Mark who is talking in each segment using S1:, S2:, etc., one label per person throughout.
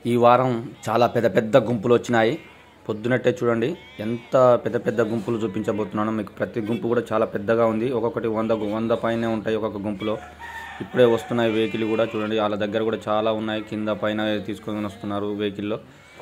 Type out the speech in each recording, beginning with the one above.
S1: ఈ వారం చాలా పెద్ద పెద్ద గుంపులు వచ్చినాయి పొద్దునట్టే చూడండి ఎంత పెద్ద పెద్ద గుంపులు చూపించబోతున్నానో మీకు ప్రతి గుంపు కూడా చాలా పెద్దగా ఉంది ఒక్కొక్కటి వంద గు- వంద పైనే ఉంటాయి ఒక్కొక్క గుంపులో ఇప్పుడే వస్తున్నాయి వెహికల్ కూడా చూడండి వాళ్ళ దగ్గర కూడా చాలా ఉన్నాయి కింద పైన తీసుకొని వస్తున్నారు వెహికల్లో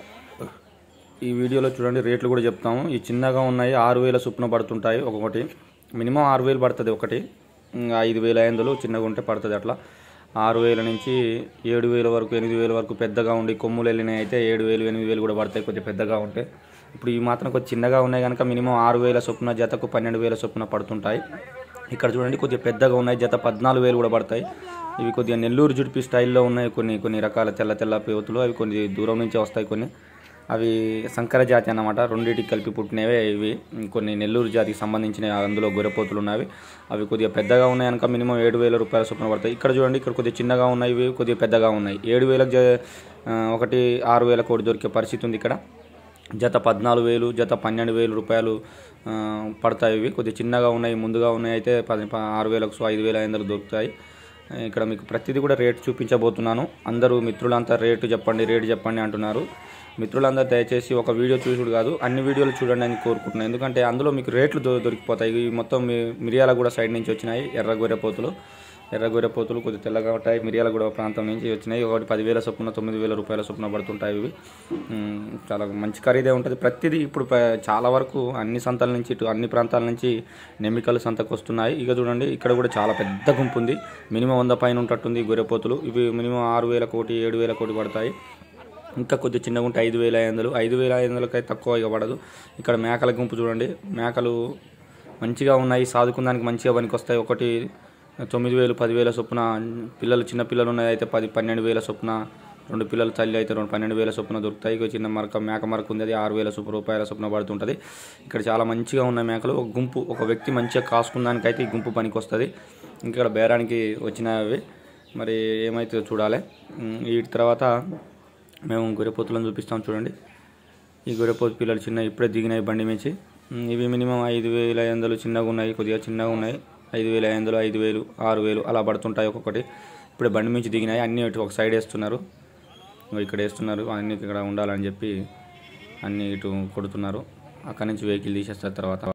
S1: ఈ వీడియోలో చూడండి రేట్లు కూడా చెప్తాము ఈ చిన్నగా ఉన్నాయి ఆరు వేల చొప్పున పడుతుంటాయి ఒక్కొక్కటి మినిమం ఆరు వేలు పడుతుంది ఒకటి ఇంకా ఐదు వేల ఐదు వందలు చిన్నగా ఉంటే పడుతుంది అట్లా ఆరు వేల నుంచి ఏడు వేల వరకు ఎనిమిది వేల వరకు పెద్దగా ఉండి కొమ్ములు వెళ్ళినాయి అయితే ఏడు వేలు ఎనిమిది వేలు కూడా పడతాయి కొద్దిగా పెద్దగా ఉంటే ఇప్పుడు ఈ మాత్రం కొద్దిగా చిన్నగా ఉన్నాయి కనుక మినిమం ఆరు వేల చొప్పున జతకు పన్నెండు వేల చొప్పున పడుతుంటాయి ఇక్కడ చూడండి కొద్దిగా పెద్దగా ఉన్నాయి జత పద్నాలుగు వేలు కూడా పడతాయి ఇవి కొద్దిగా నెల్లూరు జుడిపి స్టైల్లో ఉన్నాయి కొన్ని కొన్ని రకాల తెల్ల తెల్ల పేవతులు అవి కొన్ని దూరం నుంచే వస్తాయి కొన్ని అవి సంకర జాతి అన్నమాట రెండింటికి కలిపి పుట్టినవే ఇవి కొన్ని నెల్లూరు జాతికి సంబంధించిన అందులో గొర్రెపోతులు ఉన్నవి అవి కొద్దిగా పెద్దగా ఉన్నాయి కనుక మినిమం ఏడు వేల రూపాయల చొప్పున పడతాయి ఇక్కడ చూడండి ఇక్కడ కొద్దిగా చిన్నగా ఉన్నాయి ఇవి కొద్దిగా పెద్దగా ఉన్నాయి ఏడు వేలకు జ- ఆ, ఒకటి ఆరు వేల కోటి దొరికే పరిస్థితి ఉంది ఇక్కడ జత పద్నాలుగు వేలు జత పన్నెండు వేలు రూపాయలు ఆ, పడతాయి ఇవి కొద్దిగా చిన్నగా ఉన్నాయి ముందుగా ఉన్నాయి అయితే పది ప- ఆరు వేలకు సో ఐదు వేల ఐదు వందలు దొరుకుతాయి ఇక్కడ మీకు ప్రతిదీ కూడా రేటు చూపించబోతున్నాను అందరూ మిత్రులంతా రేటు చెప్పండి రేటు చెప్పండి అంటున్నారు మిత్రులందరూ దయచేసి ఒక వీడియో చూసుడు కాదు అన్ని వీడియోలు చూడండి అని కోరుకుంటున్నాను ఎందుకంటే అందులో మీకు రేట్లు దొ- దొరికిపోతాయి ఇవి మొత్తం మీ- మిరియాలగూడ సైడ్ నుంచి వచ్చినాయి ఎర్ర గొర్రెపోతులు ఎర్ర గొర్రెపోతులు కొద్దిగా తెల్లగా ఉంటాయి మిరియాలగూడ ప్రాంతం నుంచి వచ్చినాయి ఒకటి పదివేల చొప్పున తొమ్మిది వేల రూపాయల చొప్పున పడుతుంటాయి ఇవి ఉమ్, చాలా మంచి ఖరీదే ఉంటుంది ప్రతిదీ ఇప్పుడు ప- చాలా వరకు అన్ని సంతాల నుంచి ఇటు అన్ని ప్రాంతాల నుంచి నెమ్మికలు సంతకు వస్తున్నాయి ఇక చూడండి ఇక్కడ కూడా చాలా పెద్ద గుంపు ఉంది మినిమం వంద పైన ఉంటట్టుంది ఈ గొర్రెపోతులు ఇవి మినిమం ఆరు వేల కోటి ఏడు వేల కోటి పడతాయి ఇంకా కొద్దిగా చిన్నగా ఉంటే ఐదు వేల ఐదు వందలు ఐదు వేల ఐదు వందలకైతే తక్కువ ఇక పడదు ఇక్కడ మేకల గుంపు చూడండి మేకలు మంచిగా ఉన్నాయి సాదుకుందానికి మంచిగా పనికొస్తాయి ఒకటి తొమ్మిది వేలు పదివేల చొప్పున పిల్లలు చిన్న పిల్లలు ఉన్నాయి అయితే పది పన్నెండు వేల చొప్పున రెండు పిల్లలు తల్లి అయితే రెండు పన్నెండు వేల చొప్పున దొరుకుతాయి ఇక చిన్న మరక మేక మరక ఉంది అది ఆరు వేల చొప్పున రూపాయల చొప్పున పడుతుంటుంది ఇక్కడ చాలా మంచిగా ఉన్న మేకలు ఒక గుంపు ఒక వ్యక్తి మంచిగా కాసుకుందానికి అయితే ఈ గుంపు పనికి వస్తుంది ఇక్కడ బేరానికి వచ్చినవి మరి ఏమైతే చూడాలి ఉమ్, వీటి తర్వాత మేము గొర్రెపోతులను చూపిస్తాం చూడండి ఈ గొర్రెపోతు పిల్లలు చిన్న ఇప్పుడే దిగినాయి బండి మించి ఉమ్, ఇవి మినిమం ఐదు వేల ఐదు వందలు చిన్నగా ఉన్నాయి కొద్దిగా చిన్నగా ఉన్నాయి ఐదు వేల ఐదు వందలు ఐదు వేలు ఆరు వేలు అలా పడుతుంటాయి ఒక్కొక్కటి ఇప్పుడే బండి మించి దిగినాయి అన్నీ ఇటు ఒక సైడ్ వేస్తున్నారు ఇగో ఇక్కడ వేస్తున్నారు అన్ని ఇక్కడ ఉండాలని చెప్పి అన్ని ఇటు కొడుతున్నారు అక్కడి నుంచి వెహికల్ తీసేస్తారు తర్వాత